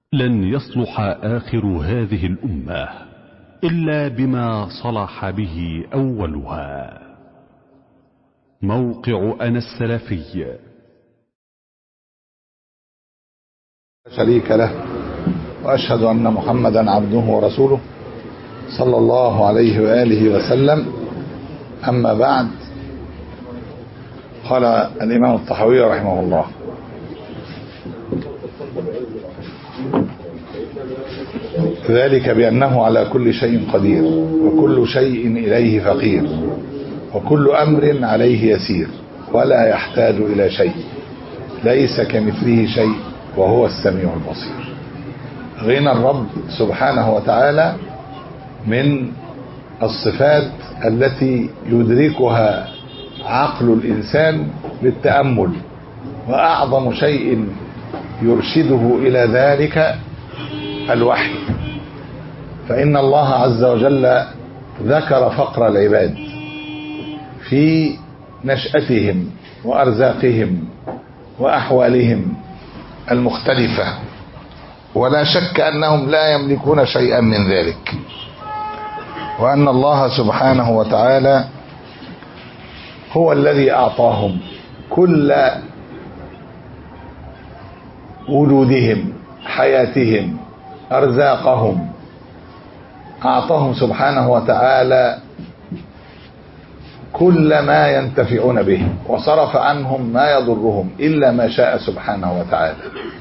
لن يصلح آخر هذه الأمة إلا بما صلح به أولها موقع أنا السلفي شريك له وأشهد أن محمدا عبده ورسوله صلى الله عليه وآله وسلم أما بعد قال الإمام الطحاوي رحمه الله ذلك بأنه على كل شيء قدير وكل شيء إليه فقير وكل أمر عليه يسير ولا يحتاج إلى شيء ليس كمثله شيء وهو السميع البصير غنى الرب سبحانه وتعالى من الصفات التي يدركها عقل الإنسان بالتأمل وأعظم شيء يرشده إلى ذلك الوحي فإن الله عز وجل ذكر فقر العباد في نشأتهم وأرزاقهم وأحوالهم المختلفة ولا شك أنهم لا يملكون شيئا من ذلك وأن الله سبحانه وتعالى هو الذي أعطاهم كل وجودهم حياتهم أرزاقهم أعطاهم سبحانه وتعالى كل ما ينتفعون به وصرف عنهم ما يضرهم إلا ما شاء سبحانه وتعالى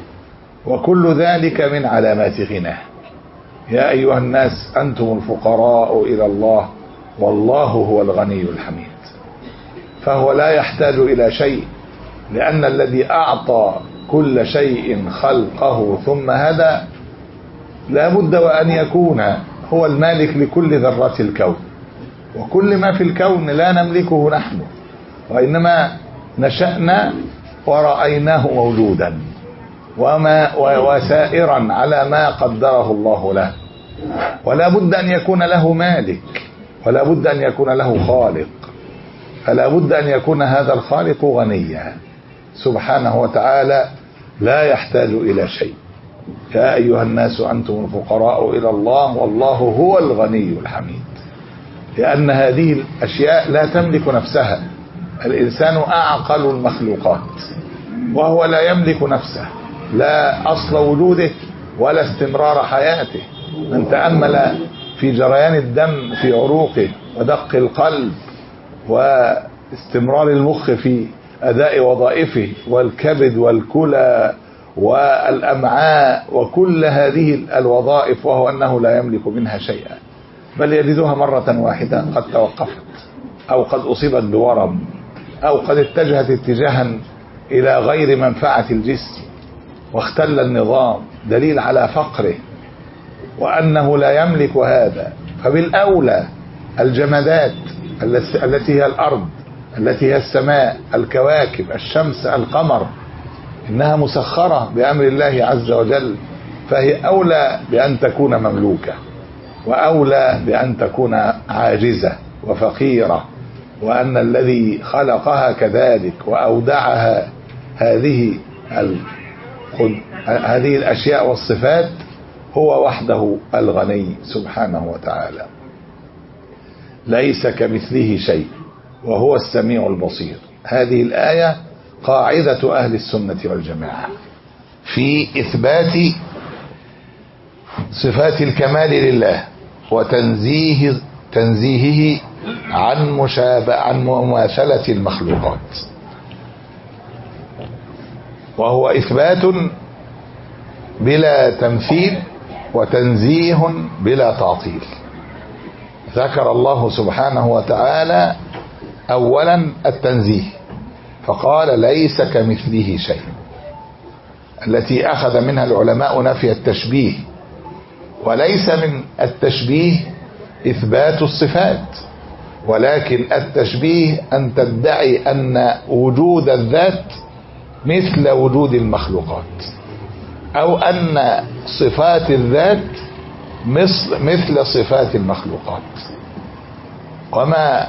وكل ذلك من علامات غناه يا أيها الناس أنتم الفقراء إلى الله والله هو الغني الحميد فهو لا يحتاج إلى شيء لأن الذي أعطى كل شيء خلقه ثم هدى لا بد وأن يكون هو المالك لكل ذرات الكون وكل ما في الكون لا نملكه نحن وإنما نشأنا ورأيناه موجودا وما وسائرا على ما قدره الله له ولا بد أن يكون له مالك ولا بد أن يكون له خالق فلا بد أن يكون هذا الخالق غنيا سبحانه وتعالى لا يحتاج إلى شيء يا أيها الناس أنتم الفقراء إلى الله والله هو الغني الحميد لأن هذه الأشياء لا تملك نفسها الإنسان أعقل المخلوقات وهو لا يملك نفسه لا أصل وجوده ولا استمرار حياته من تأمل في جريان الدم في عروقه ودق القلب واستمرار المخ في أداء وظائفه والكبد والكلى والأمعاء وكل هذه الوظائف وهو أنه لا يملك منها شيئا بل يجدها مرة واحدة قد توقفت أو قد أصيبت بورم أو قد اتجهت اتجاها إلى غير منفعة الجسم واختل النظام دليل على فقره وأنه لا يملك هذا فبالأولى الجمادات التي هي الأرض التي هي السماء الكواكب الشمس القمر إنها مسخرة بأمر الله عز وجل فهي أولى بأن تكون مملوكة وأولى بأن تكون عاجزة وفقيرة وأن الذي خلقها كذلك وأودعها هذه هذه الأشياء والصفات هو وحده الغني سبحانه وتعالى ليس كمثله شيء وهو السميع البصير هذه الآية قاعدة أهل السنة والجماعة في إثبات صفات الكمال لله وتنزيه تنزيهه عن مشابه عن مماثلة المخلوقات وهو إثبات بلا تمثيل وتنزيه بلا تعطيل ذكر الله سبحانه وتعالى أولا التنزيه فقال ليس كمثله شيء التي أخذ منها العلماء نفي التشبيه وليس من التشبيه إثبات الصفات ولكن التشبيه أن تدعي أن وجود الذات مثل وجود المخلوقات أو أن صفات الذات مثل, مثل صفات المخلوقات وما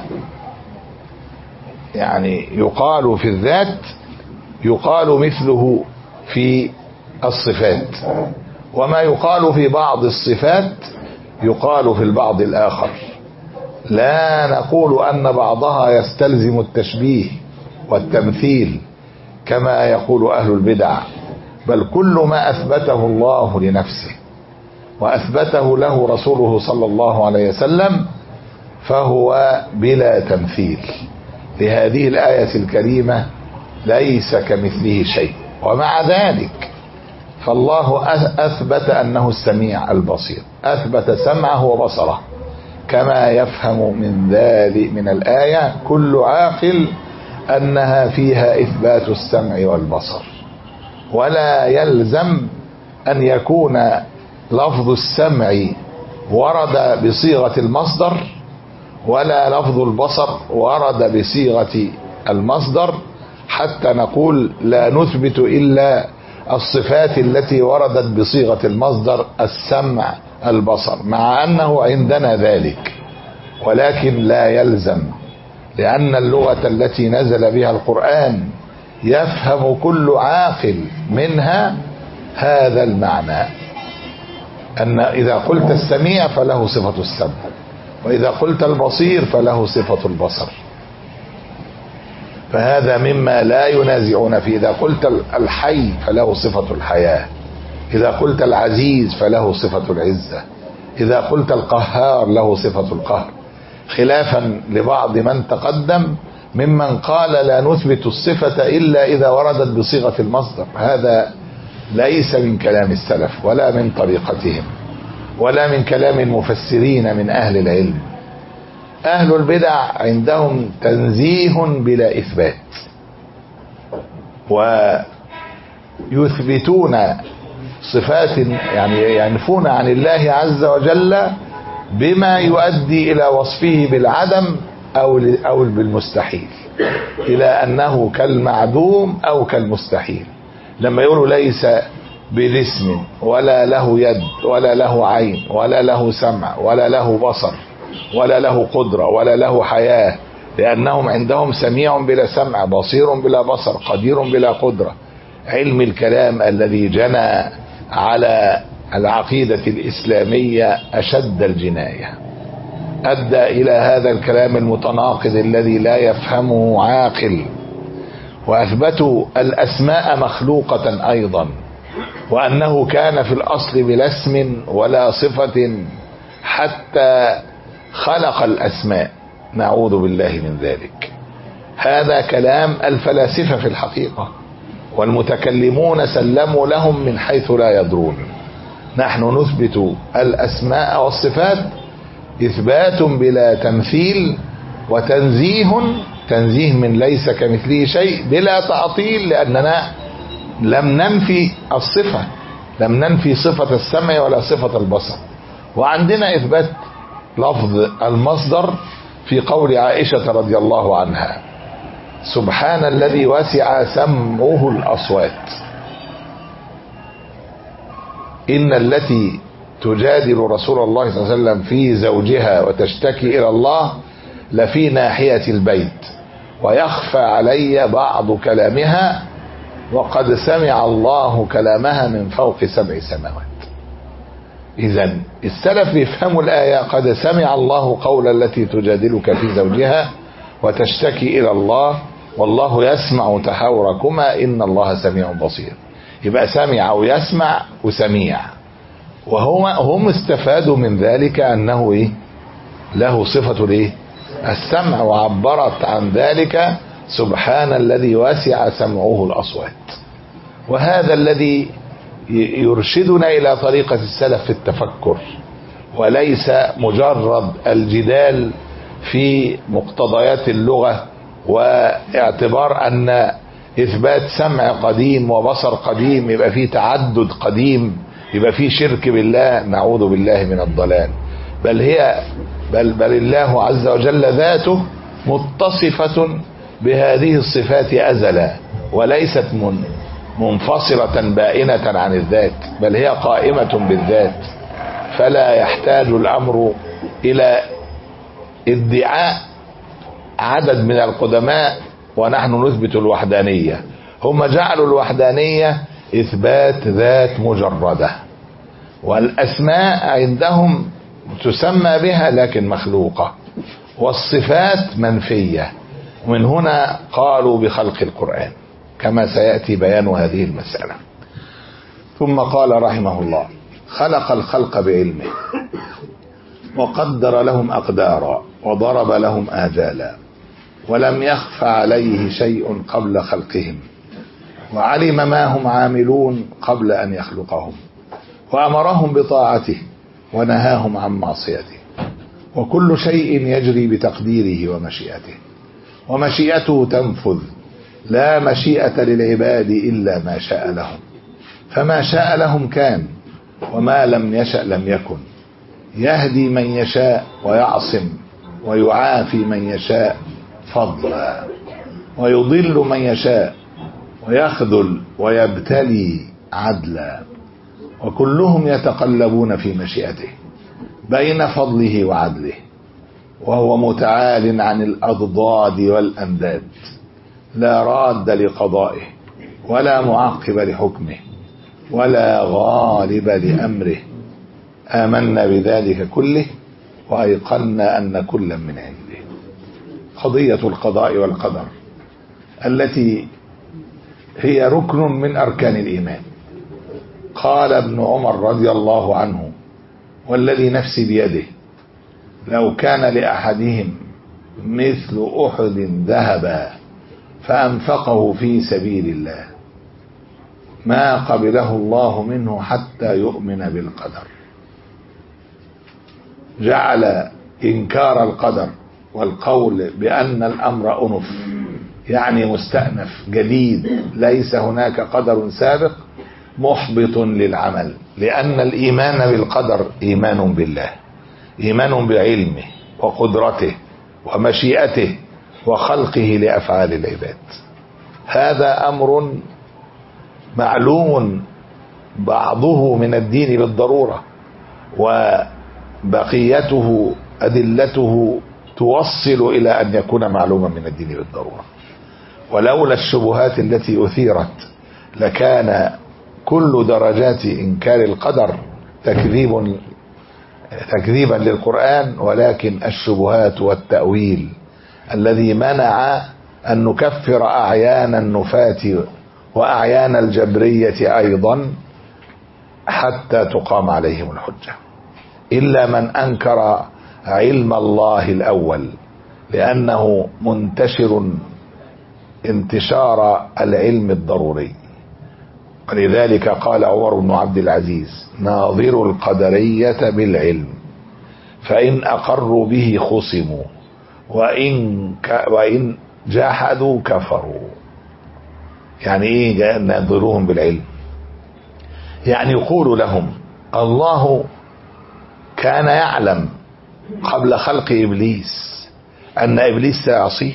يعني يقال في الذات يقال مثله في الصفات وما يقال في بعض الصفات يقال في البعض الآخر لا نقول أن بعضها يستلزم التشبيه والتمثيل كما يقول أهل البدع بل كل ما أثبته الله لنفسه وأثبته له رسوله صلى الله عليه وسلم فهو بلا تمثيل لهذه الآية الكريمة ليس كمثله شيء ومع ذلك فالله أثبت أنه السميع البصير أثبت سمعه وبصره كما يفهم من ذلك من الآية كل عاقل أنها فيها إثبات السمع والبصر ولا يلزم أن يكون لفظ السمع ورد بصيغة المصدر ولا لفظ البصر ورد بصيغة المصدر حتى نقول لا نثبت إلا الصفات التي وردت بصيغة المصدر السمع البصر مع أنه عندنا ذلك ولكن لا يلزم لأن اللغة التي نزل بها القرآن يفهم كل عاقل منها هذا المعنى أن إذا قلت السميع فله صفة السمع وإذا قلت البصير فله صفة البصر فهذا مما لا ينازعون فيه إذا قلت الحي فله صفة الحياة إذا قلت العزيز فله صفة العزة إذا قلت القهار له صفة القهر خلافا لبعض من تقدم ممن قال لا نثبت الصفة إلا إذا وردت بصيغة المصدر هذا ليس من كلام السلف ولا من طريقتهم ولا من كلام المفسرين من أهل العلم أهل البدع عندهم تنزيه بلا إثبات ويثبتون صفات يعني ينفون عن الله عز وجل بما يؤدي إلى وصفه بالعدم أو أو بالمستحيل إلى أنه كالمعدوم أو كالمستحيل لما يقولوا ليس بجسم ولا له يد ولا له عين ولا له سمع ولا له بصر ولا له قدرة ولا له حياة لأنهم عندهم سميع بلا سمع بصير بلا بصر قدير بلا قدرة علم الكلام الذي جنى على العقيدة الإسلامية أشد الجناية أدى إلى هذا الكلام المتناقض الذي لا يفهمه عاقل وأثبتوا الأسماء مخلوقة أيضا وأنه كان في الأصل بلا اسم ولا صفة حتى خلق الأسماء نعوذ بالله من ذلك هذا كلام الفلاسفة في الحقيقة والمتكلمون سلموا لهم من حيث لا يدرون نحن نثبت الأسماء والصفات إثبات بلا تمثيل وتنزيه تنزيه من ليس كمثله شيء بلا تعطيل لأننا لم ننفي الصفة لم ننفي صفة السمع ولا صفة البصر وعندنا إثبات لفظ المصدر في قول عائشة رضي الله عنها سبحان الذي وسع سمعه الأصوات إن التي تجادل رسول الله صلى الله عليه وسلم في زوجها وتشتكي إلى الله لفي ناحية البيت ويخفى علي بعض كلامها وقد سمع الله كلامها من فوق سبع سماوات إذا السلف يفهموا الآية قد سمع الله قول التي تجادلك في زوجها وتشتكي إلى الله والله يسمع تحاوركما إن الله سميع بصير يبقى سمع ويسمع وسميع وهم هم استفادوا من ذلك أنه إيه له صفة الإيه السمع وعبرت عن ذلك سبحان الذي وسع سمعه الأصوات وهذا الذي يرشدنا إلى طريقة السلف في التفكر وليس مجرد الجدال في مقتضيات اللغة واعتبار أن إثبات سمع قديم وبصر قديم يبقى فيه تعدد قديم يبقى فيه شرك بالله نعوذ بالله من الضلال بل هي بل بل الله عز وجل ذاته متصفة بهذه الصفات أزلا وليست من منفصلة بائنة عن الذات بل هي قائمة بالذات فلا يحتاج الأمر إلى ادعاء عدد من القدماء ونحن نثبت الوحدانية هم جعلوا الوحدانية إثبات ذات مجردة والأسماء عندهم تسمى بها لكن مخلوقة والصفات منفية ومن هنا قالوا بخلق القرآن كما سيأتي بيان هذه المسألة ثم قال رحمه الله خلق الخلق بعلمه وقدر لهم أقدارا وضرب لهم آجالا ولم يخف عليه شيء قبل خلقهم وعلم ما هم عاملون قبل أن يخلقهم وأمرهم بطاعته ونهاهم عن معصيته وكل شيء يجري بتقديره ومشيئته ومشيئته تنفذ لا مشيئة للعباد إلا ما شاء لهم فما شاء لهم كان وما لم يشأ لم يكن يهدي من يشاء ويعصم ويعافي من يشاء فضلا ويضل من يشاء ويخذل ويبتلي عدلا وكلهم يتقلبون في مشيئته بين فضله وعدله وهو متعال عن الأضداد والأنداد لا راد لقضائه ولا معقب لحكمه ولا غالب لأمره آمنا بذلك كله وأيقنا أن كلا من عنده قضية القضاء والقدر التي هي ركن من أركان الإيمان قال ابن عمر رضي الله عنه والذي نفسي بيده لو كان لأحدهم مثل أحد ذهبا فأنفقه في سبيل الله ما قبله الله منه حتى يؤمن بالقدر جعل إنكار القدر والقول بأن الأمر أنف يعني مستأنف جديد ليس هناك قدر سابق محبط للعمل لأن الإيمان بالقدر إيمان بالله إيمان بعلمه وقدرته ومشيئته وخلقه لأفعال العباد هذا أمر معلوم بعضه من الدين بالضرورة وبقيته أدلته توصل إلى أن يكون معلوما من الدين بالضرورة ولولا الشبهات التي أثيرت لكان كل درجات إنكار القدر تكذيب تكذيبا للقرآن ولكن الشبهات والتأويل الذي منع أن نكفر أعيان النفاة وأعيان الجبرية أيضا حتى تقام عليهم الحجة إلا من أنكر علم الله الأول لأنه منتشر انتشار العلم الضروري ولذلك قال عمر بن عبد العزيز ناظر القدرية بالعلم فإن أقروا به خصموا وإن, ك وإن جاحدوا كفروا يعني ايه ناظروهم بالعلم يعني يقول لهم الله كان يعلم قبل خلق ابليس ان ابليس سيعصيه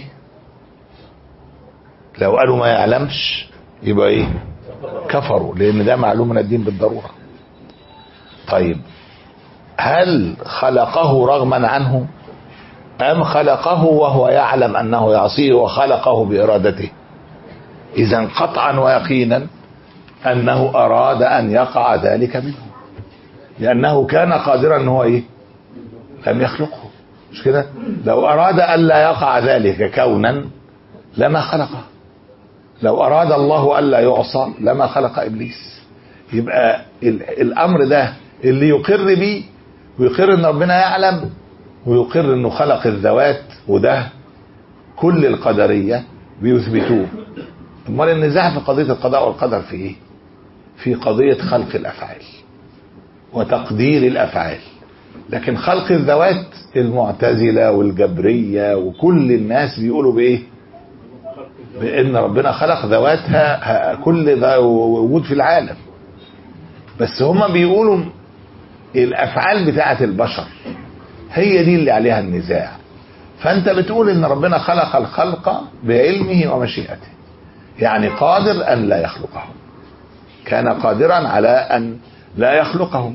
لو قالوا ما يعلمش يبقى ايه كفروا لان ده معلوم من الدين بالضروره طيب هل خلقه رغما عنه ام خلقه وهو يعلم انه يعصيه وخلقه بارادته اذا قطعا ويقينا انه اراد ان يقع ذلك منه لانه كان قادرا ان هو ايه لم يخلقه مش كده لو اراد ان لا يقع ذلك كونا لما خلقه لو اراد الله الا يعصى لما خلق ابليس يبقى الامر ده اللي يقر بيه ويقر ان ربنا يعلم ويقر انه خلق الذوات وده كل القدريه بيثبتوه امال النزاع في قضيه القضاء والقدر في ايه في قضيه خلق الافعال وتقدير الافعال لكن خلق الذوات المعتزله والجبريه وكل الناس بيقولوا بايه بان ربنا خلق ذواتها كل ذا وجود في العالم بس هما بيقولوا الافعال بتاعه البشر هي دي اللي عليها النزاع فانت بتقول ان ربنا خلق الخلق بعلمه ومشيئته يعني قادر ان لا يخلقهم كان قادرا على ان لا يخلقهم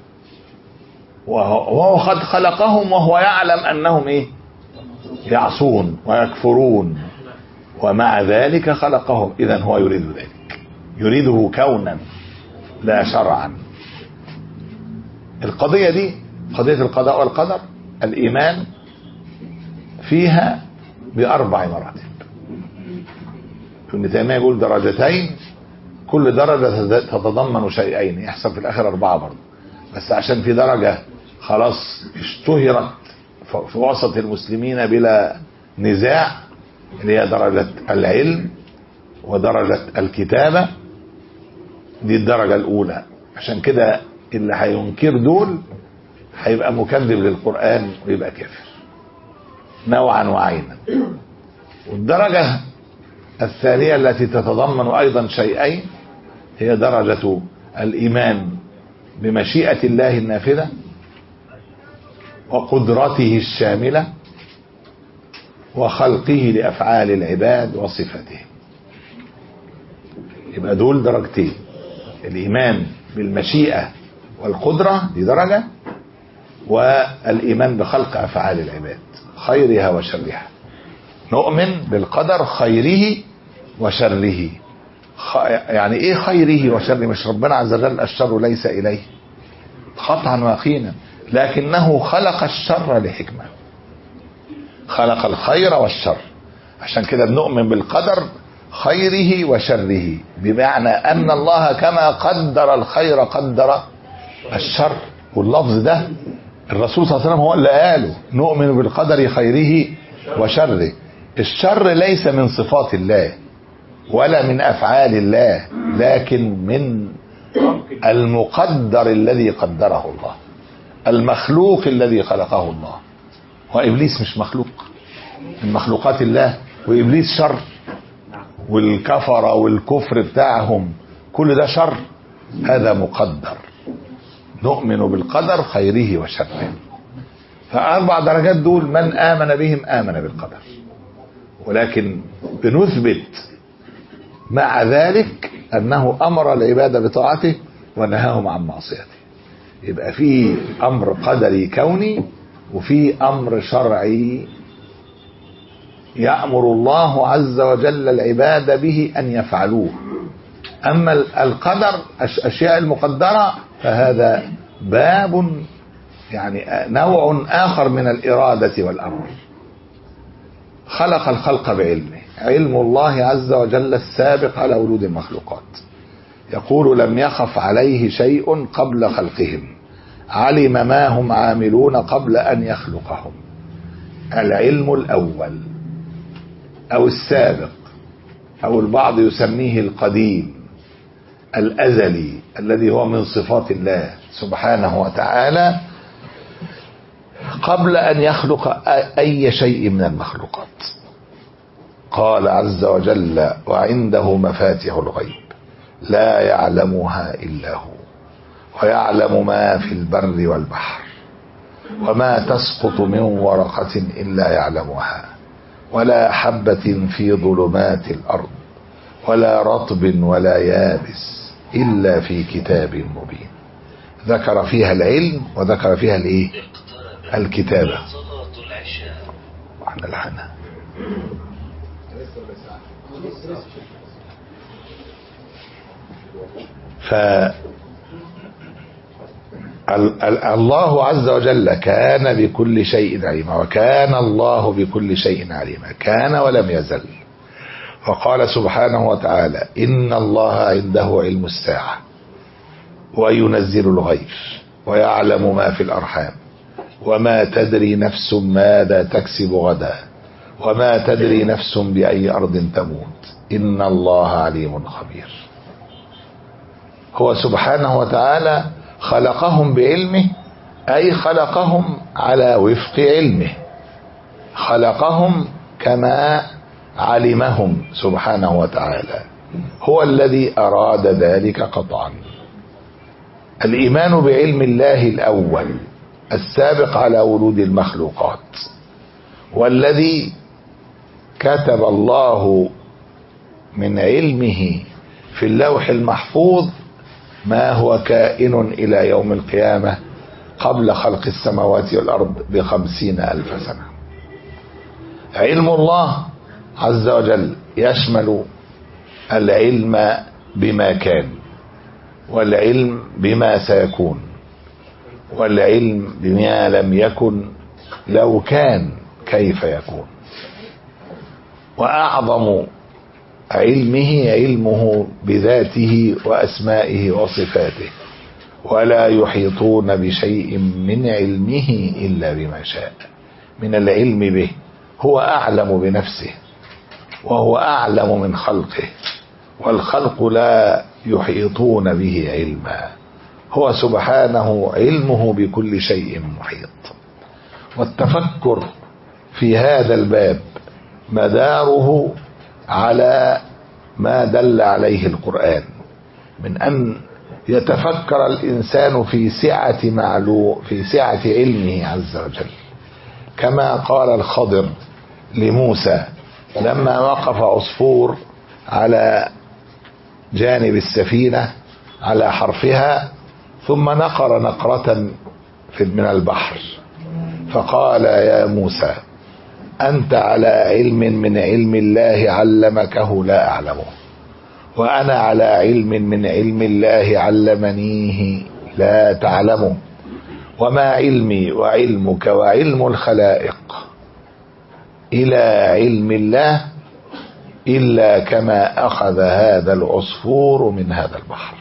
وهو قد خلقهم وهو يعلم انهم ايه يعصون ويكفرون ومع ذلك خلقهم اذا هو يريد ذلك يريده كونا لا شرعا القضية دي قضية القضاء والقدر الإيمان فيها بأربع مراتب ابن تيمية يقول درجتين كل درجة تتضمن شيئين يحصل في الآخر أربعة برضه بس عشان في درجة خلاص اشتهرت في وسط المسلمين بلا نزاع اللي هي درجة العلم ودرجة الكتابة دي الدرجة الأولى عشان كده اللي هينكر دول هيبقى مكذب للقرآن ويبقى كافر نوعا وعينا والدرجة الثانية التي تتضمن أيضا شيئين هي درجة الإيمان بمشيئة الله النافذة وقدرته الشاملة وخلقه لأفعال العباد وصفاته يبقى دول درجتين الإيمان بالمشيئة والقدرة دي درجة والإيمان بخلق أفعال العباد خيرها وشرها نؤمن بالقدر خيره وشره خ... يعني ايه خيره وشره مش ربنا عز وجل الشر ليس اليه قطعا ويقينا لكنه خلق الشر لحكمه خلق الخير والشر عشان كده بنؤمن بالقدر خيره وشره بمعنى ان الله كما قدر الخير قدر الشر واللفظ ده الرسول صلى الله عليه وسلم هو اللي قاله نؤمن بالقدر خيره وشره الشر ليس من صفات الله ولا من افعال الله لكن من المقدر الذي قدره الله المخلوق الذي خلقه الله وابليس مش مخلوق من مخلوقات الله وابليس شر والكفر والكفر بتاعهم كل ده شر هذا مقدر نؤمن بالقدر خيره وشره فأربع درجات دول من آمن بهم آمن بالقدر ولكن بنثبت مع ذلك أنه أمر العباد بطاعته ونهاهم عن معصيته يبقى في أمر قدري كوني وفي أمر شرعي يأمر الله عز وجل العباد به أن يفعلوه أما القدر الأشياء المقدرة فهذا باب يعني نوع آخر من الإرادة والأمر خلق الخلق بعلمه علم الله عز وجل السابق على ولود المخلوقات يقول لم يخف عليه شيء قبل خلقهم علم ما هم عاملون قبل أن يخلقهم العلم الأول أو السابق أو البعض يسميه القديم الأزلي الذي هو من صفات الله سبحانه وتعالى قبل أن يخلق أي شيء من المخلوقات قال عز وجل وعنده مفاتح الغيب لا يعلمها إلا هو ويعلم ما في البر والبحر وما تسقط من ورقة إلا يعلمها ولا حبة في ظلمات الأرض ولا رطب ولا يابس إلا في كتاب مبين ذكر فيها العلم وذكر فيها الايه الكتابة واحنا لحنا ف الله عز وجل كان بكل شيء عليما وكان الله بكل شيء عليما كان ولم يزل وقال سبحانه وتعالى إن الله عنده علم الساعة وينزل الغيث ويعلم ما في الأرحام وما تدري نفس ماذا تكسب غدا وما تدري نفس بأي أرض تموت إن الله عليم خبير هو سبحانه وتعالى خلقهم بعلمه أي خلقهم على وفق علمه خلقهم كما علمهم سبحانه وتعالى هو الذي أراد ذلك قطعا الإيمان بعلم الله الأول السابق على ولود المخلوقات والذي كتب الله من علمه في اللوح المحفوظ ما هو كائن إلى يوم القيامة قبل خلق السماوات والأرض بخمسين ألف سنة علم الله عز وجل يشمل العلم بما كان والعلم بما سيكون والعلم بما لم يكن لو كان كيف يكون وأعظم علمه علمه بذاته وأسمائه وصفاته ولا يحيطون بشيء من علمه إلا بما شاء من العلم به هو أعلم بنفسه وهو أعلم من خلقه والخلق لا يحيطون به علما هو سبحانه علمه بكل شيء محيط والتفكر في هذا الباب مداره على ما دل عليه القرآن من أن يتفكر الإنسان في سعة معلو في سعة علمه عز وجل كما قال الخضر لموسى لما وقف عصفور على جانب السفينة على حرفها ثم نقر نقرة في من البحر فقال يا موسى أنت على علم من علم الله علمكه لا أعلمه وأنا على علم من علم الله علمنيه لا تعلمه وما علمي وعلمك وعلم الخلائق إلى علم الله إلا كما أخذ هذا العصفور من هذا البحر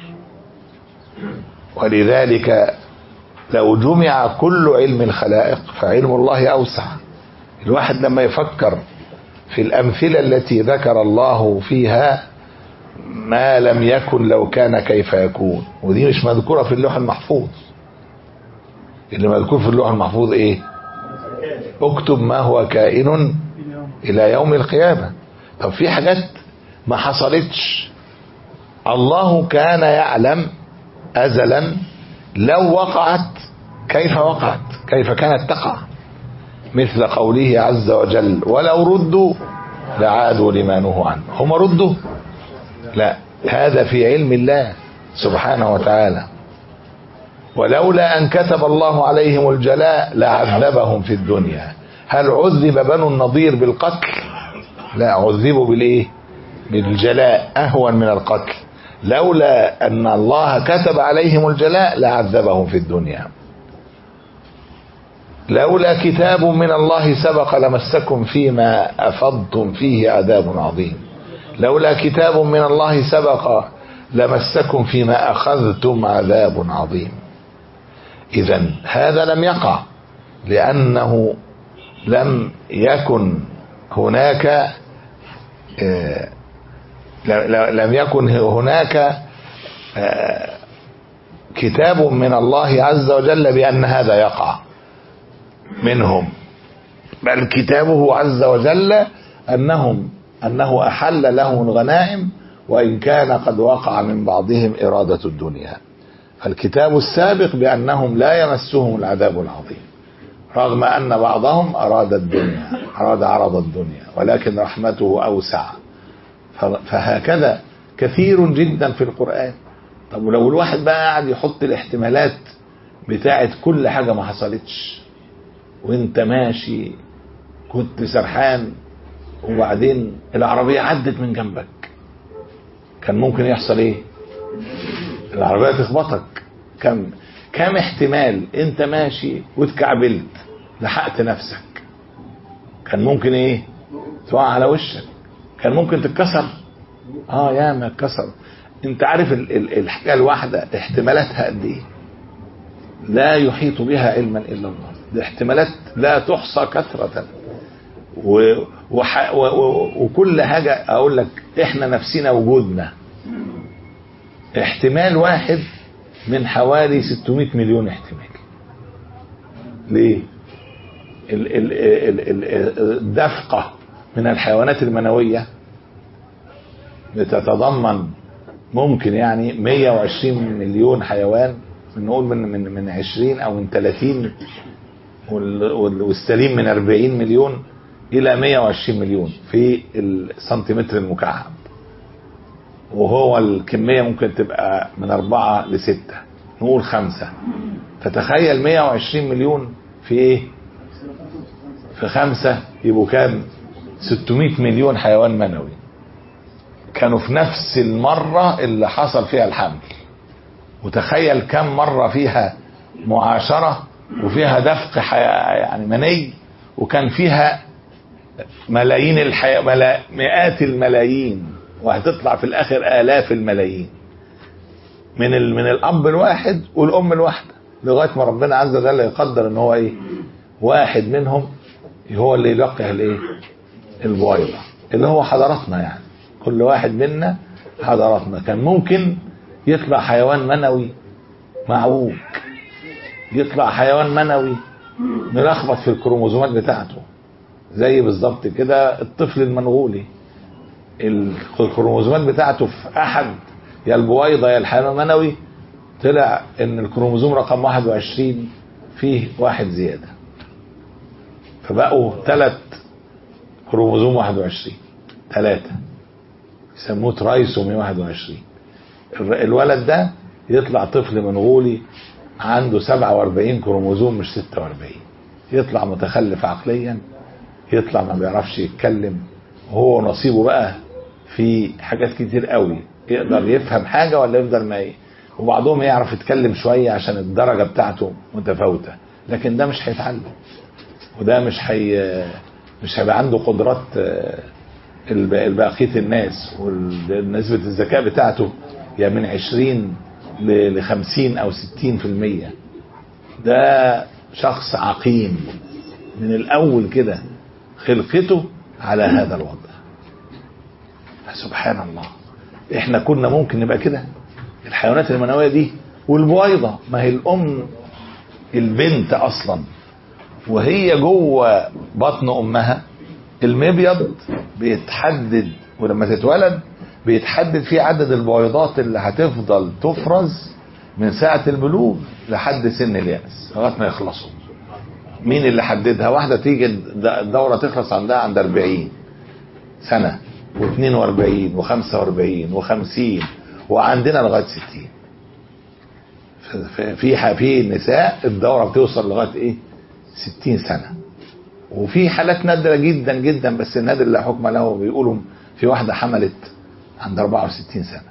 ولذلك لو جمع كل علم الخلائق فعلم الله أوسع الواحد لما يفكر في الأمثلة التي ذكر الله فيها ما لم يكن لو كان كيف يكون ودي مش مذكورة في اللوح المحفوظ اللي مذكور في اللوح المحفوظ ايه اكتب ما هو كائن الى يوم القيامة طب في حاجات ما حصلتش الله كان يعلم ازلا لو وقعت كيف وقعت كيف كانت تقع مثل قوله عز وجل ولو ردوا لعادوا لما نهوا عنه هم ردوا لا هذا في علم الله سبحانه وتعالى ولولا أن كتب الله عليهم الجلاء لعذبهم في الدنيا هل عذب بنو النضير بالقتل لا عذبوا بالايه بالجلاء اهون من القتل لولا ان الله كتب عليهم الجلاء لعذبهم في الدنيا لولا كتاب من الله سبق لمسكم فيما افضتم فيه عذاب عظيم لولا كتاب من الله سبق لمسكم فيما اخذتم عذاب عظيم اذا هذا لم يقع لانه لم يكن هناك لم يكن هناك كتاب من الله عز وجل بأن هذا يقع منهم بل كتابه عز وجل أنهم أنه أحل لهم الغنائم وإن كان قد وقع من بعضهم إرادة الدنيا فالكتاب السابق بأنهم لا يمسهم العذاب العظيم رغم أن بعضهم أراد الدنيا أراد عرض الدنيا ولكن رحمته أوسع فهكذا كثير جدا في القرآن طب ولو الواحد بقى قاعد يحط الاحتمالات بتاعت كل حاجة ما حصلتش وانت ماشي كنت سرحان وبعدين العربية عدت من جنبك كان ممكن يحصل ايه العربية تخبطك كم كم احتمال انت ماشي واتكعبلت لحقت نفسك كان ممكن ايه تقع على وشك كان ممكن تتكسر اه يا ما اتكسر انت عارف ال ال الحكايه الواحده احتمالاتها قد ايه لا يحيط بها علما الا الله الاحتمالات لا تحصى كثرة و وح و و وكل حاجة اقول لك احنا نفسنا وجودنا احتمال واحد من حوالي 600 مليون احتمال ليه ال ال ال ال الدفقة من الحيوانات المنوية بتتضمن ممكن يعني 120 مليون حيوان نقول من من من 20 او من 30 والسليم من 40 مليون الى 120 مليون في السنتيمتر المكعب وهو الكمية ممكن تبقى من أربعة لستة نقول خمسة فتخيل 120 مليون في ايه في خمسة يبقوا كام 600 مليون حيوان منوي كانوا في نفس المرة اللي حصل فيها الحمل وتخيل كم مرة فيها معاشرة وفيها دفق حي- يعني مني وكان فيها ملايين الحياة ملا... مئات الملايين وهتطلع في الاخر الاف الملايين من ال... من الاب الواحد والام الواحده لغايه ما ربنا عز وجل يقدر ان هو ايه واحد منهم هو اللي يلقح الايه البويضه اللي هو حضارتنا يعني كل واحد منا حضارتنا كان ممكن يطلع حيوان منوي معوج يطلع حيوان منوي ملخبط في الكروموزومات بتاعته زي بالظبط كده الطفل المنغولي الكروموزومات بتاعته في احد يا البويضه يا الحيوان المنوي طلع ان الكروموزوم رقم 21 فيه واحد زياده فبقوا ثلاث كروموزوم 21 ثلاثه يسموه ترايسومي 21 الر- الولد ده يطلع طفل منغولي عنده 47 كروموزوم مش 46 يطلع متخلف عقليا يطلع ما بيعرفش يتكلم وهو نصيبه بقى في حاجات كتير قوي يقدر يفهم حاجة ولا يفضل ما ي- وبعضهم يعرف يتكلم شوية عشان الدرجة بتاعته متفاوتة لكن ده مش هيتعلم وده مش هي مش هيبقى عنده قدرات آه، الب- الباقية الناس ونسبة الذكاء بتاعته يا من 20 ل 50 أو 60 في المية ده شخص عقيم من الأول كده خلقته على هذا الوضع سبحان الله احنا كنا ممكن نبقى كده الحيوانات المنوية دي والبويضة ما هي الأم البنت أصلا وهي جوه بطن أمها المبيض بيتحدد ولما تتولد بيتحدد فيه عدد البويضات اللي هتفضل تفرز من ساعة البلوغ لحد سن اليأس لغاية ما يخلصوا مين اللي حددها واحدة تيجي الدورة تخلص عندها عند 40 سنة و42 و45 و50 وعندنا لغاية 60 في في في نساء الدورة بتوصل لغاية ايه 60 سنة وفي حالات نادرة جدا جدا بس النادر لا حكم له بيقولوا في واحدة حملت عند 64 سنة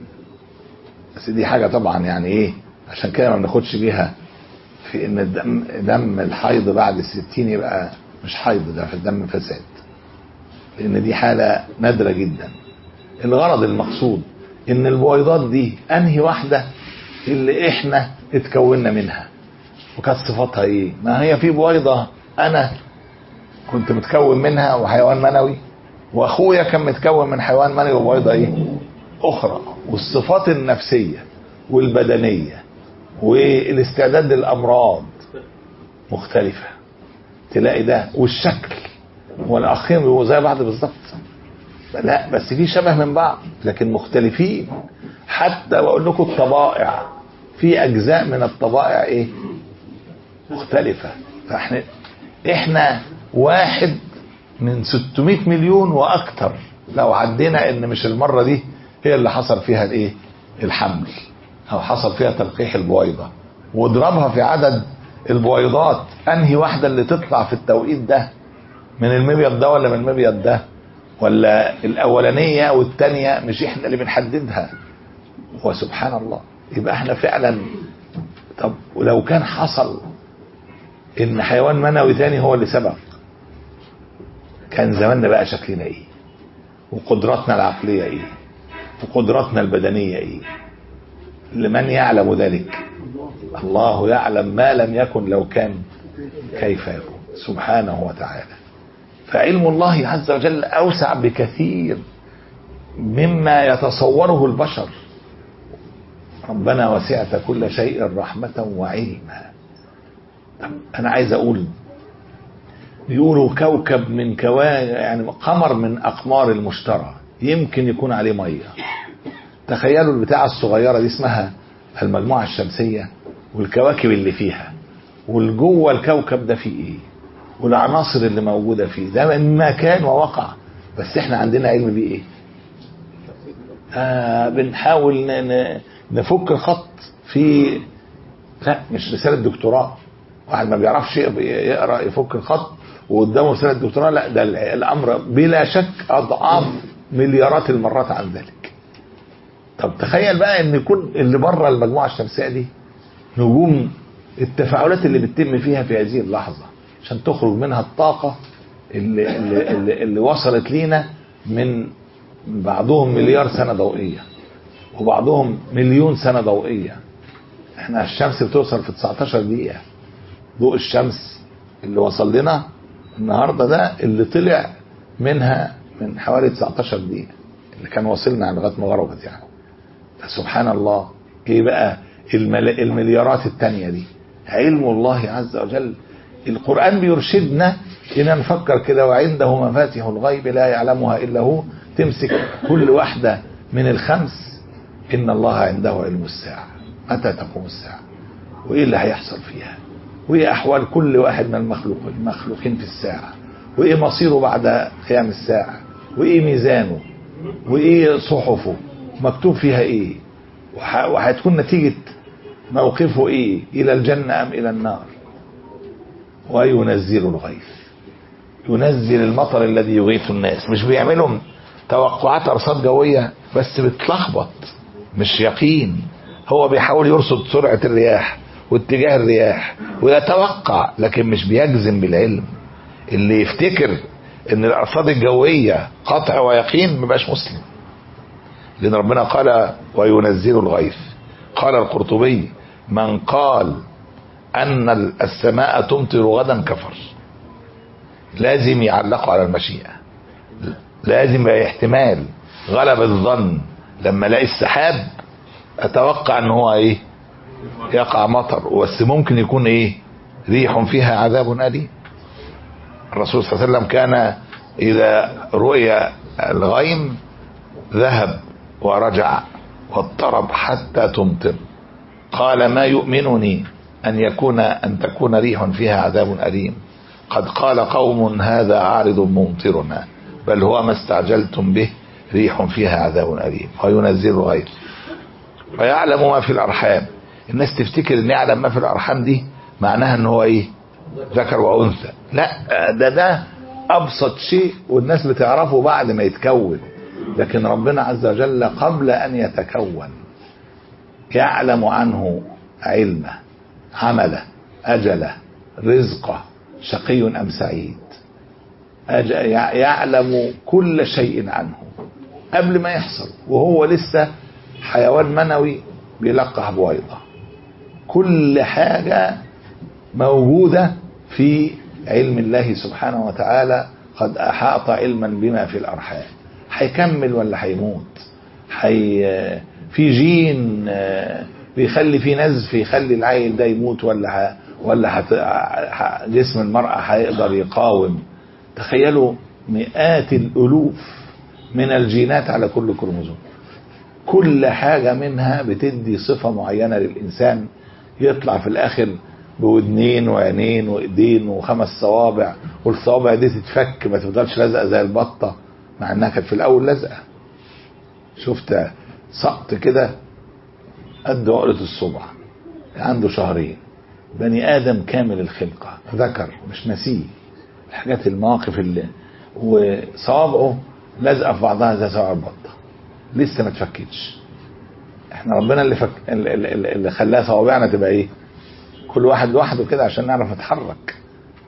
بس دي حاجة طبعا يعني ايه عشان كده ما بناخدش بيها في ان الدم دم الحيض بعد الستين يبقى مش حيض ده في الدم فساد لان دي حالة نادرة جدا الغرض المقصود ان البويضات دي انهي واحدة اللي احنا اتكوننا منها وكانت صفاتها ايه ما هي في بويضة انا كنت متكون منها وحيوان منوي واخويا كان متكون من حيوان منوي وبويضة ايه اخرى والصفات النفسية والبدنية والاستعداد للامراض مختلفة تلاقي ده والشكل والاخين بيبقوا زي بعض بالظبط لا بس في شبه من بعض لكن مختلفين حتى بقول لكم الطبائع في اجزاء من الطبائع ايه مختلفة فاحنا احنا واحد من 600 مليون واكتر لو عدينا ان مش المرة دي هي اللي حصل فيها الايه الحمل او حصل فيها تلقيح البويضة واضربها في عدد البويضات انهي واحدة اللي تطلع في التوقيت ده من المبيض ده ولا من المبيض ده ولا الاولانية والتانية مش احنا اللي بنحددها وسبحان الله يبقى احنا فعلا طب ولو كان حصل ان حيوان منوي تاني هو اللي سبق كان زماننا بقى شكلنا ايه وقدراتنا العقلية ايه وقدراتنا البدنية ايه لمن يعلم ذلك الله يعلم ما لم يكن لو كان كيف يكون سبحانه وتعالى فعلم الله عز وجل أوسع بكثير مما يتصوره البشر ربنا وسعت كل شيء رحمة وعلما طب أنا عايز أقول بيقولوا كوكب من كواكب يعني قمر من أقمار المشترى يمكن يكون عليه مية تخيلوا البتاعة الصغيرة دي اسمها المجموعة الشمسية والكواكب اللي فيها والجوه الكوكب ده فيه ايه والعناصر اللي موجودة فيه ده ما كان ووقع بس احنا عندنا علم بيه ايه آه بنحاول ن- ن- نفك الخط في لا مش رسالة دكتوراه واحد ما بيعرفش يق- يقرا يفك الخط وقدامه رسالة دكتوراه لا ده ال- الامر بلا شك اضعاف مليارات المرات عن ذلك طب تخيل بقى ان يكون اللي بره المجموعة الشمسية دي نجوم التفاعلات اللي بتتم فيها في هذه اللحظة عشان تخرج منها الطاقة اللي, اللي, اللي, اللي وصلت لينا من بعضهم مليار سنة ضوئية وبعضهم مليون سنة ضوئية احنا الشمس بتوصل في 19 دقيقة ضوء الشمس اللي وصل لنا النهاردة ده اللي طلع منها من حوالي 19 دقيقة اللي كان واصلنا لغاية ما غربت يعني سبحان الله ايه بقى المل... المليارات التانية دي علم الله عز وجل القرآن بيرشدنا إن نفكر كده وعنده مفاتيح الغيب لا يعلمها إلا هو تمسك كل واحدة من الخمس إن الله عنده علم الساعة متى تقوم الساعة وإيه اللي هيحصل فيها وإيه أحوال كل واحد من المخلوق المخلوقين في الساعة وإيه مصيره بعد قيام الساعة وإيه ميزانه وإيه صحفه مكتوب فيها إيه وح- وهتكون نتيجة موقفه إيه إلى الجنة أم إلى النار وينزل الغيث ينزل المطر الذي يغيث الناس مش بيعملوا توقعات ارصاد جويه بس بتلخبط مش يقين هو بيحاول يرصد سرعه الرياح واتجاه الرياح ويتوقع لكن مش بيجزم بالعلم اللي يفتكر ان الارصاد الجويه قطع ويقين مبقاش مسلم لان ربنا قال وينزل الغيث قال القرطبي من قال ان السماء تمطر غدا كفر لازم يعلقوا على المشيئة لازم يبقى احتمال غلب الظن لما الاقي السحاب اتوقع ان هو ايه يقع مطر بس ممكن يكون ايه ريح فيها عذاب أليم الرسول صلى الله عليه وسلم كان إذا رؤي الغيم ذهب ورجع واضطرب حتى تمطر قال ما يؤمنني أن يكون أن تكون ريح فيها عذاب أليم قد قال قوم هذا عارض ممطرنا بل هو ما استعجلتم به ريح فيها عذاب أليم وينزل غير ويعلم ما في الأرحام الناس تفتكر ان يعلم ما في الأرحام دي معناها ان هو ايه ذكر وأنثى لا ده ده أبسط شيء والناس بتعرفه بعد ما يتكون لكن ربنا عز وجل قبل أن يتكون يعلم عنه علمه عمله أجله رزقه شقي أم سعيد أج- يع- يعلم كل شيء عنه قبل ما يحصل وهو لسه حيوان منوي بيلقح بويضة كل حاجة موجودة في علم الله سبحانه وتعالى قد أحاط علما بما في الأرحام هيكمل ولا هيموت حي في جين آه، بيخلي في نزف يخلي العيل ده يموت ولا ه... ولا هت... ه... جسم المرأة هيقدر يقاوم تخيلوا مئات الألوف من الجينات على كل كروموزوم كل حاجة منها بتدي صفة معينة للإنسان يطلع في الآخر بودنين وعينين وإيدين وخمس صوابع والصوابع دي تتفك ما تفضلش لازقة زي البطة مع إنها كانت في الأول لازقة شفت سقط كده قد عقلة الصبع عنده شهرين بني آدم كامل الخلقة ذكر مش نسيه الحاجات المواقف اللي وصوابعه لازقة في بعضها زي صوابع البطة لسه ما اتفكتش احنا ربنا اللي فك... اللي, اللي, اللي خلاها صوابعنا تبقى ايه كل واحد لوحده كده عشان نعرف نتحرك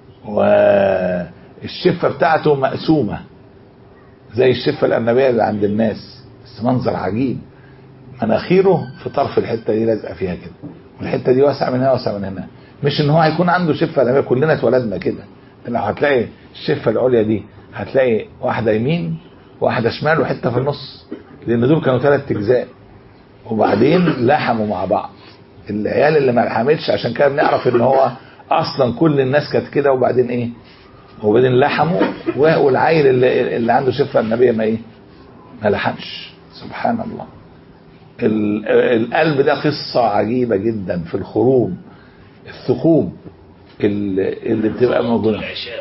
والشفة بتاعته مقسومة زي الشفة الأرنبية اللي عند الناس بس منظر عجيب مناخيره في طرف الحتة دي لازقة فيها كده والحتة دي واسعة من هنا واسعة من هنا مش ان هو هيكون عنده شفة أرنبية كلنا اتولدنا كده لو هتلاقي الشفة العليا دي هتلاقي واحدة يمين واحدة شمال وحتة في النص لأن دول كانوا ثلاث أجزاء وبعدين لحموا مع بعض العيال اللي ما لحمتش عشان كده بنعرف ان هو اصلا كل الناس كانت كده وبعدين ايه وبعدين لحموا والعيل اللي, اللي عنده شفه النبي ما ايه ما لحمش سبحان الله ال- القلب ده قصة عجيبة جدا في الخروج الثقوب اللي, اللي بتبقى موجودة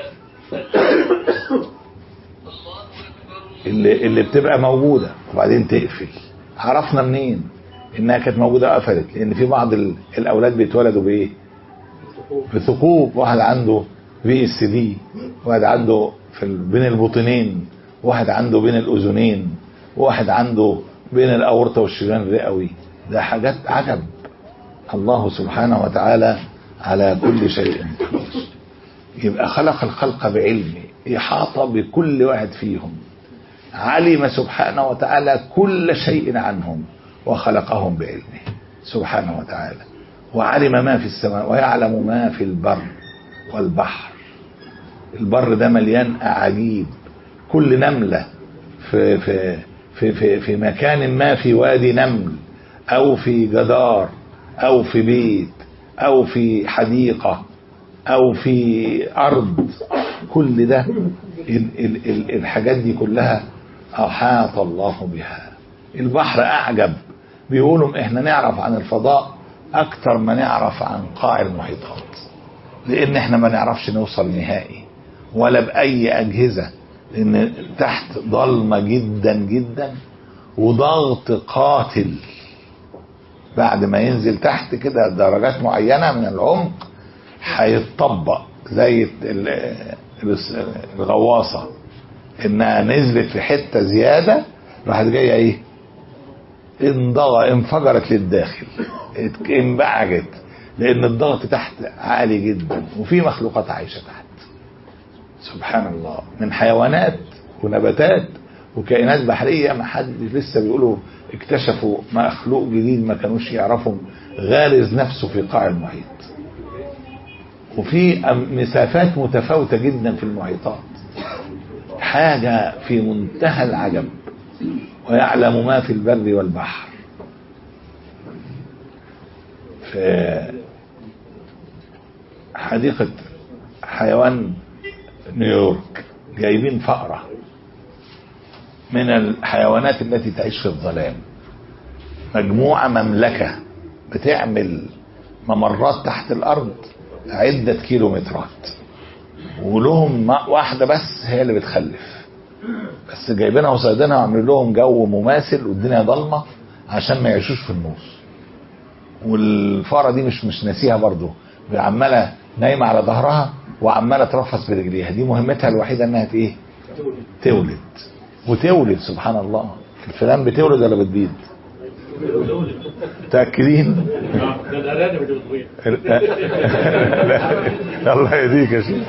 اللي, اللي بتبقى موجودة وبعدين تقفل عرفنا منين انها كانت موجودة قفلت لان في بعض ال- الاولاد بيتولدوا بايه بثقوب واحد عنده في اس دي واحد عنده في ال- بين البطنين واحد عنده بين الاذنين واحد عنده بين الاورطه والشريان الرئوي ده حاجات عجب الله سبحانه وتعالى على كل شيء قدير يبقى خلق الخلق بعلمه إحاط بكل واحد فيهم علم سبحانه وتعالى كل شيء عنهم وخلقهم بعلمه سبحانه وتعالى وعلم ما في السماء ويعلم ما في البر والبحر البر ده مليان أعاجيب كل نملة في, في, في, في, في مكان ما في وادي نمل أو في جدار أو في بيت أو في حديقة أو في أرض كل ده ال ال ال الحاجات دي كلها أحاط الله بها البحر أعجب بيقولوا إحنا نعرف عن الفضاء أكتر ما نعرف عن قاع المحيطات لأن إحنا ما نعرفش نوصل نهائي ولا بأي أجهزة لأن تحت ضلمة جدا جدا وضغط قاتل بعد ما ينزل تحت كده درجات معينة من العمق هيتطبق زي الغواصة انها نزلت في حتة زيادة راحت جاية ايه انضغ انفجرت للداخل انبعجت لان الضغط تحت عالي جدا وفي مخلوقات عايشة تحت سبحان الله من حيوانات ونباتات وكائنات بحرية ما حد لسه بيقولوا اكتشفوا مخلوق جديد ما كانوش يعرفوا غارز نفسه في قاع المحيط وفي مسافات متفاوتة جدا في المحيطات حاجة في منتهى العجب ويعلم ما في البر والبحر في حديقة حيوان نيويورك جايبين فأرة من الحيوانات التي تعيش في الظلام مجموعة مملكة بتعمل ممرات تحت الأرض عدة كيلومترات ولهم واحدة بس هي اللي بتخلف بس جايبينها وصيدينها وعاملين لهم جو مماثل والدنيا ضلمة عشان ما يعيشوش في النص والفاره دي مش مش ناسيها برضه عماله نايمه على ظهرها وعماله ترفس برجليها دي مهمتها الوحيده انها ايه تولد وتولد سبحان الله الفئران بتولد ولا بتبيض متاكدين ده الارانب اللي بتبيض لا، الله يهديك يا شيخ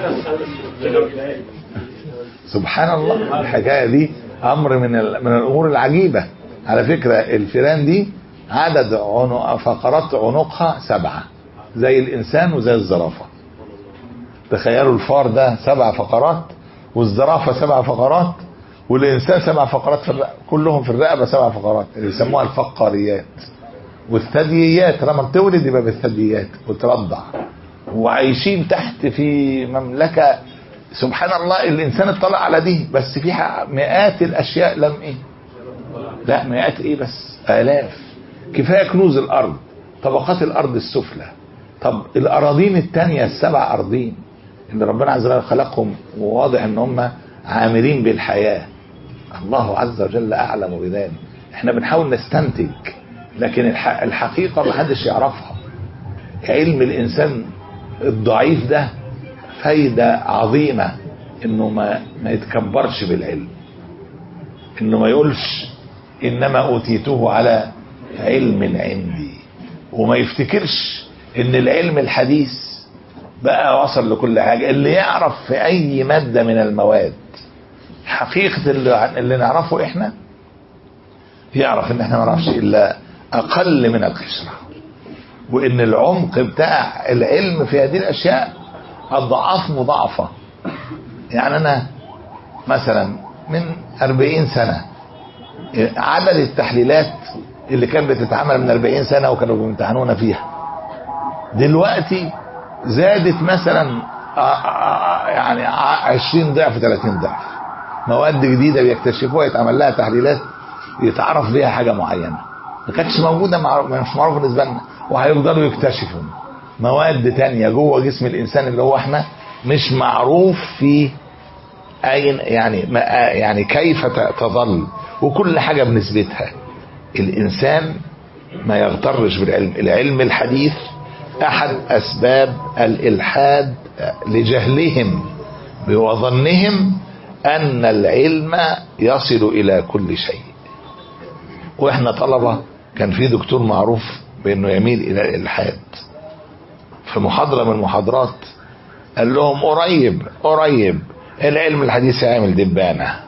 سبحان الله الحكايه دي امر من ال- من الامور العجيبه على فكره الفئران دي عدد عنق فقرات عنقها سبعه زي الانسان وزي الزرافه تخيلوا الفار ده سبع فقرات والزرافه سبع فقرات والانسان سبع فقرات في الرقبه كلهم في الرقبه سبع فقرات اللي يسموها الفقاريات والثدييات لما بتولد يبقى بالثدييات وترضع وعايشين تحت في مملكه سبحان الله الانسان اطلع على دي بس فيها مئات الاشياء لم ايه لا مئات ايه بس الاف كفايه كنوز الارض طبقات الارض السفلى طب الاراضين التانية السبع ارضين اللي ربنا عز وجل خلقهم وواضح ان هم عاملين بالحياه الله عز وجل اعلم بذلك احنا بنحاول نستنتج لكن الح- الحقيقه ما حدش يعرفها علم الانسان الضعيف ده فايده عظيمه انه ما ما يتكبرش بالعلم انه ما يقولش انما اوتيته على علم عندي وما يفتكرش ان العلم الحديث بقى وصل لكل حاجه اللي يعرف في اي ماده من المواد حقيقه اللي, اللي نعرفه احنا يعرف ان احنا ما نعرفش الا اقل من القشره وان العمق بتاع العلم في هذه الاشياء اضعاف مضاعفه يعني انا مثلا من أربعين سنة عدد التحليلات اللي كانت بتتعمل من أربعين سنة وكانوا بيمتحنونا فيها دلوقتي زادت مثلا آه، آه، يعني عشرين ضعف ثلاثين ضعف مواد جديدة بيكتشفوها يتعمل لها تحليلات يتعرف بيها حاجة معينة ما كانتش موجودة مع مش معروفة بالنسبة لنا وهيفضلوا يكتشفوا مواد تانية جوه جسم الإنسان اللي هو احنا مش معروف فيه أين يعني ما يعني كيف ت- تظل وكل حاجة بنسبتها الإنسان ما يغترش بالعلم العلم الحديث أحد أسباب الإلحاد لجهلهم وظنهم أن العلم يصل إلى كل شيء وإحنا طلبة كان في دكتور معروف بأنه يميل إلى الإلحاد في محاضرة من المحاضرات قال لهم قريب قريب العلم الحديث هيعمل دبانة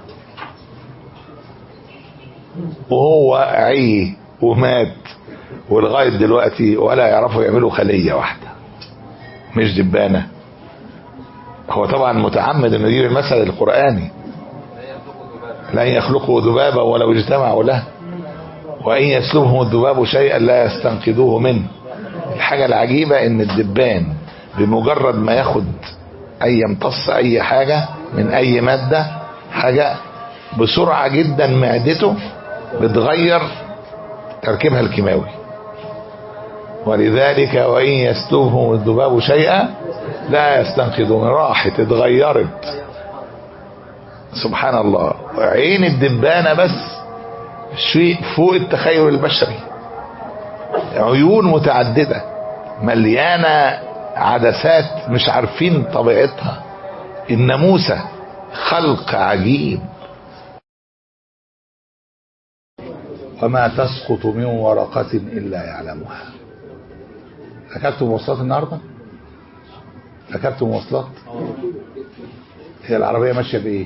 وهو عي ومات ولغاية دلوقتي ولا يعرفوا يعملوا خلية واحدة مش دبانة هو طبعا متعمد انه يجيب المثل القرآني لن يخلقوا ذبابا ولو اجتمعوا له وإن يسلبهم الذباب شيئا لا يستنقذوه منه الحاجة العجيبة ان الدبان بمجرد ما ياخد اي يمتص اي حاجة من اي مادة حاجة بسرعة جدا معدته بتغير تركيبها الكيماوي ولذلك وإن يسلبهم الذباب شيئا لا يستنقذون راحت اتغيرت سبحان الله عين الدبانة بس شيء فوق التخيل البشري عيون متعددة مليانة عدسات مش عارفين طبيعتها الناموسة خلق عجيب وما تسقط من ورقة إلا يعلمها ركبت مواصلات النهاردة ركبت مواصلات هي العربية ماشية بإيه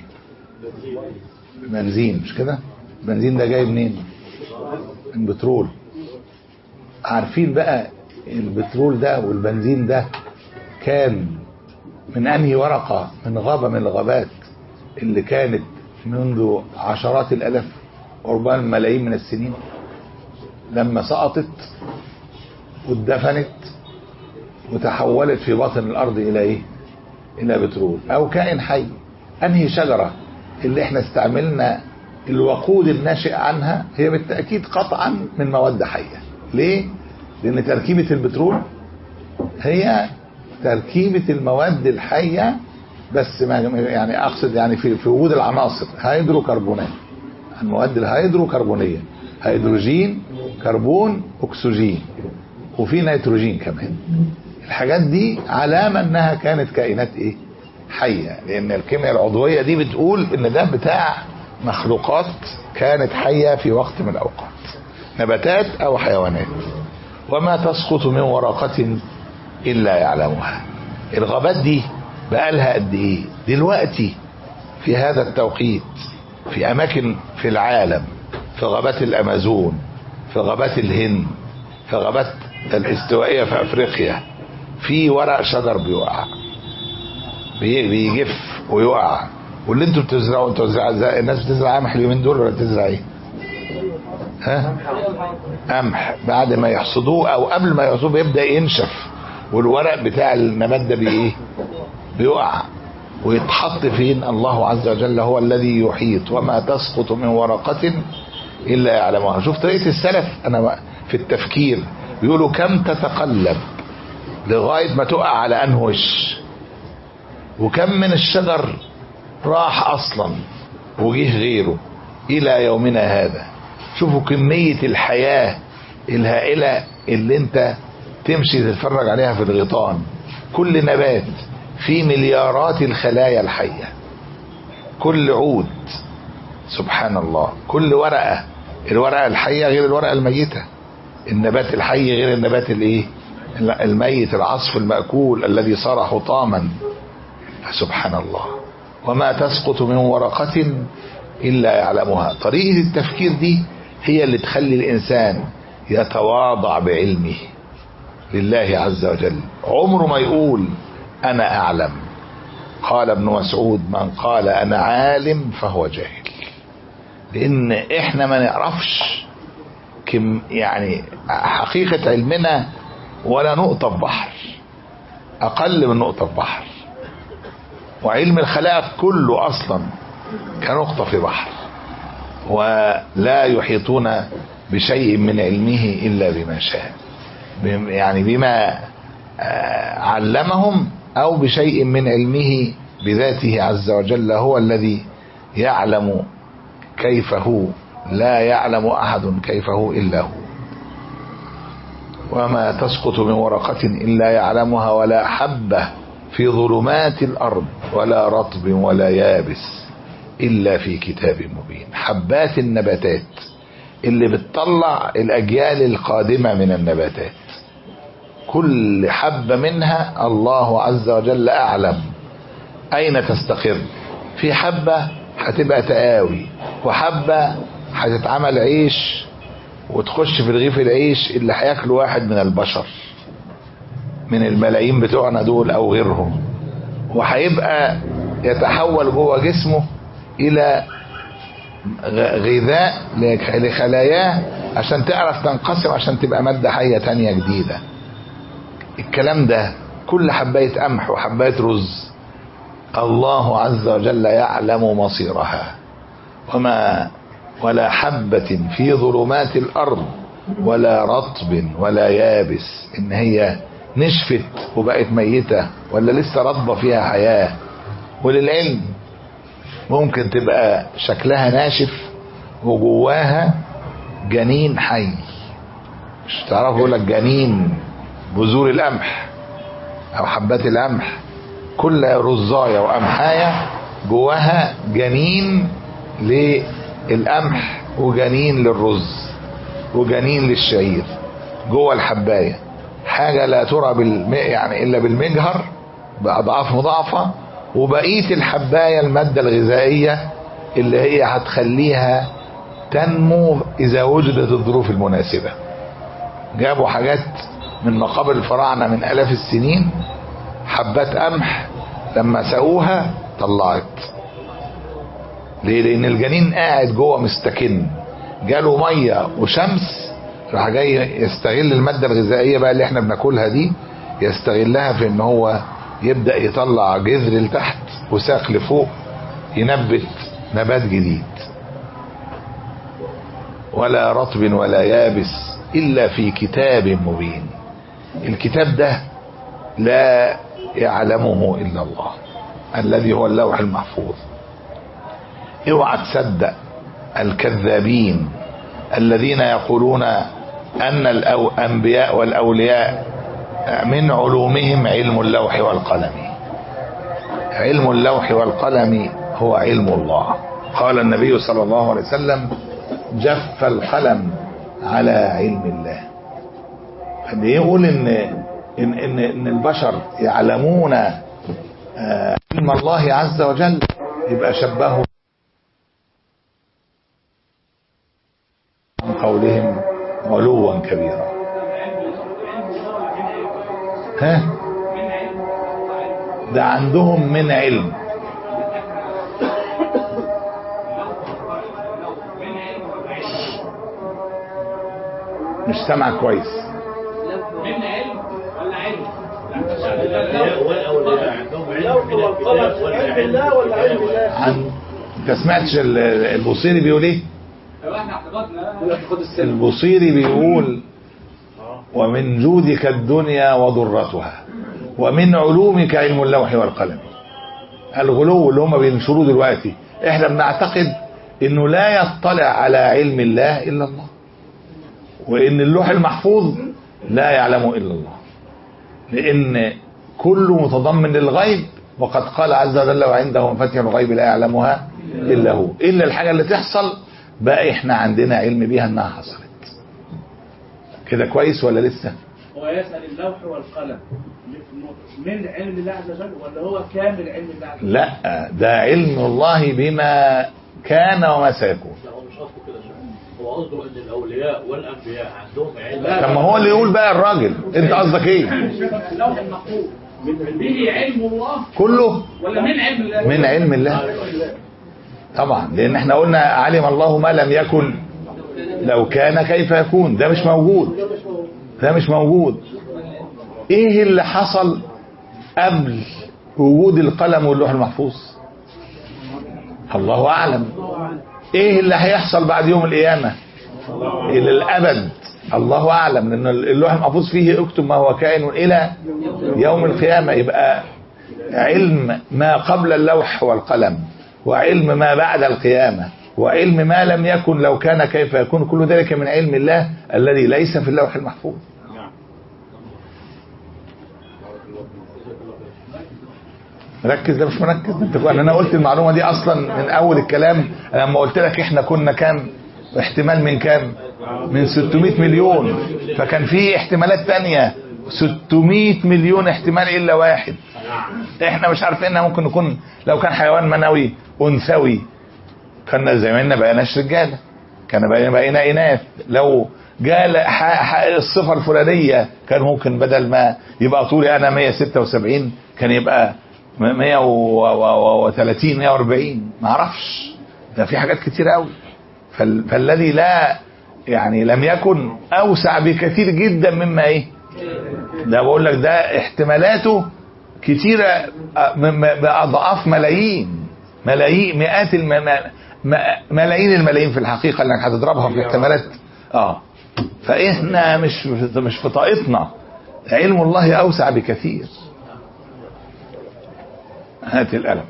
بنزين مش كده البنزين ده جاي منين من بترول عارفين بقى البترول ده والبنزين ده كان من انهي ورقة من غابة من الغابات اللي كانت منذ عشرات الالاف وربما ملايين من السنين لما سقطت واتدفنت وتحولت في باطن الارض الى ايه الى بترول او كائن حي انهي شجرة اللي احنا استعملنا الوقود الناشئ عنها هي بالتأكيد قطعا من مواد حية ليه لان تركيبة البترول هي تركيبة المواد الحية بس ما يعني اقصد يعني في في وجود العناصر هيدروكربونات المواد الهيدروكربونية هيدروجين كربون اكسجين وفي نيتروجين كمان الحاجات دي علامة انها كانت كائنات ايه حية لان الكيمياء العضوية دي بتقول ان ده بتاع مخلوقات كانت حية في وقت من الاوقات نباتات او حيوانات وما تسقط من ورقة الا يعلمها الغابات دي بقالها قد ايه دلوقتي في هذا التوقيت في اماكن في العالم في غابات الامازون في غابات الهند في غابات الاستوائية في افريقيا في ورق شجر بيقع بيجف ويقع واللي انتوا بتزرعوا انتوا بتزرعوا الناس بتزرع قمح اليومين دول ولا بتزرع ايه؟ ها؟ قمح بعد ما يحصدوه او قبل ما يحصدوه بيبدا ينشف والورق بتاع النبات ده بايه؟ بيقع ويتحط فين الله عز وجل هو الذي يحيط وما تسقط من ورقة إلا يعلمها شوف طريقة السلف أنا في التفكير بيقولوا كم تتقلب لغاية ما تقع على أنه وش وكم من الشجر راح أصلا وجيه غيره إلى يومنا هذا شوفوا كمية الحياة الهائلة اللي انت تمشي تتفرج عليها في الغيطان كل نبات في مليارات الخلايا الحية كل عود سبحان الله كل ورقة الورقة الحية غير الورقة الميتة النبات الحي غير النبات الايه الميت العصف المأكول الذي صار حطاما سبحان الله وما تسقط من ورقة إلا يعلمها طريقة التفكير دي هي اللي تخلي الإنسان يتواضع بعلمه لله عز وجل عمره ما يقول أنا أعلم قال ابن مسعود من قال أنا عالم فهو جاهل لأن إحنا ما نعرفش كم يعني حقيقة علمنا ولا نقطة في بحر أقل من نقطة في بحر وعلم الخلائق كله أصلا كنقطة في بحر ولا يحيطون بشيء من علمه إلا بما شاء يعني بما علمهم أو بشيء من علمه بذاته عز وجل هو الذي يعلم كيف هو لا يعلم أحد كيف هو إلا هو وما تسقط من ورقة إلا يعلمها ولا حبة في ظلمات الأرض ولا رطب ولا يابس إلا في كتاب مبين حبات النباتات اللي بتطلع الأجيال القادمة من النباتات كل حبة منها الله عز وجل أعلم أين تستقر في حبة هتبقى تقاوي وحبة هتتعمل عيش وتخش في رغيف العيش اللي هياكله واحد من البشر من الملايين بتوعنا دول او غيرهم وهيبقى يتحول جوه جسمه الى غ- غذاء لخ- لخلاياه عشان تعرف تنقسم عشان تبقى مادة حية تانية جديدة الكلام ده كل حباية قمح وحباية رز الله عز وجل يعلم مصيرها وما ولا حبة في ظلمات الأرض ولا رطب ولا يابس إن هي نشفت وبقت ميتة ولا لسه رطبة فيها حياة وللعلم ممكن تبقى شكلها ناشف وجواها جنين حي مش تعرفوا يقول لك جنين بذور القمح او حبات القمح كل رزايه وقمحايه جواها جنين للقمح وجنين للرز وجنين للشعير جوه الحبايه حاجه لا ترى بالم... يعني الا بالمجهر باضعاف مضاعفه وبقيه الحبايه الماده الغذائيه اللي هي هتخليها تنمو اذا وجدت الظروف المناسبه جابوا حاجات من مقابر الفراعنه من الاف السنين حبات قمح لما سقوها طلعت ليه لان الجنين قاعد جوه مستكن جاله ميه وشمس راح جاي يستغل الماده الغذائيه بقى اللي احنا بناكلها دي يستغلها في ان هو يبدا يطلع جذر لتحت وساق لفوق ينبت نبات جديد ولا رطب ولا يابس الا في كتاب مبين الكتاب ده لا يعلمه الا الله الذي هو اللوح المحفوظ اوعى تصدق الكذابين الذين يقولون ان الانبياء والاولياء من علومهم علم اللوح والقلم علم اللوح والقلم هو علم الله قال النبي صلى الله عليه وسلم جف القلم على علم الله قد يقول ان ان ان, إن البشر يعلمون آه، علم الله عز وجل يبقى شبهه عن قولهم علوا كبيرا ها ده عندهم من علم مش سامع كويس من علم ولا علم؟ الأنبياء والأولياء عندهم علم من الكتاب ولا علم علم الله ولا علم بالكتاب الله عن انت سمعتش ال- البوصيري بيقول ايه لو احنا اعتقدنا خد السلم البوصيري بيقول ومن جودك الدنيا وضرتها ومن علومك علم اللوح والقلم الغلو اللي هم بينشروه دلوقتي احنا بنعتقد انه لا يطلع على علم الله الا الله وان اللوح المحفوظ لا يعلمه الا الله لان كله متضمن للغيب وقد قال عز وجل وعنده مفاتيح الغيب لا يعلمها الا هو الا الحاجه اللي تحصل بقى احنا عندنا علم بيها انها حصلت كده كويس ولا لسه هو يسأل اللوح والقلم من علم الله عز وجل ولا هو كامل علم الله عز وجل؟ لا ده علم الله بما كان وما سيكون لا هو مش قصده كده شيء. هو قصده ان الاولياء والانبياء عندهم علم طب ما هو اللي يقول بقى الراجل انت قصدك ايه اللوح المحفوظ به علم الله كله ولا من علم الله؟ من علم الله طبعا لان احنا قلنا علم الله ما لم يكن لو كان كيف يكون ده مش موجود ده مش موجود ايه اللي حصل قبل وجود القلم واللوح المحفوظ الله اعلم ايه اللي هيحصل بعد يوم القيامه الى الابد الله اعلم لان اللوح المحفوظ فيه اكتب ما هو كائن الى يوم القيامه يبقى علم ما قبل اللوح والقلم وعلم ما بعد القيامه وعلم ما لم يكن لو كان كيف يكون كل ذلك من علم الله الذي ليس في اللوح المحفوظ ركز ده مش مركز انت كو- انا قلت المعلومه دي اصلا من اول الكلام لما قلت لك احنا كنا كام احتمال من كام من 600 مليون فكان في احتمالات تانية 600 مليون احتمال الا واحد احنا مش عارفين انها ممكن نكون لو كان حيوان منوي انثوي كنا زماننا بقيناش رجاله كان بقينا بقينا اناث لو جاء ح- ح- الصفه الفلانيه كان ممكن بدل ما يبقى طولي انا 176 كان يبقى 130 140 ما اعرفش ده في حاجات كتير قوي فال- فالذي لا يعني لم يكن اوسع بكثير جدا مما ايه ده بقول لك ده احتمالاته كتيرة أ- م- م- بأضعاف ملايين ملايين مئات الم... م- ملايين الملايين في الحقيقة انك هتضربها في احتمالات اه فاحنا مش مش في طاقتنا علم الله اوسع بكثير هات القلم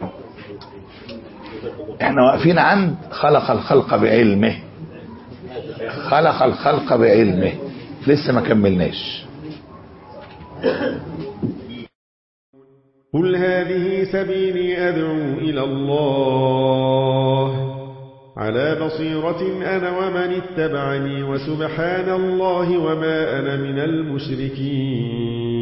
احنا واقفين عند خلق الخلق بعلمه خلق الخلق بعلمه لسه ما كملناش قل هذه سبيلي أدعو إلى الله على بصيرة أنا ومن اتبعني وسبحان الله وما أنا من المشركين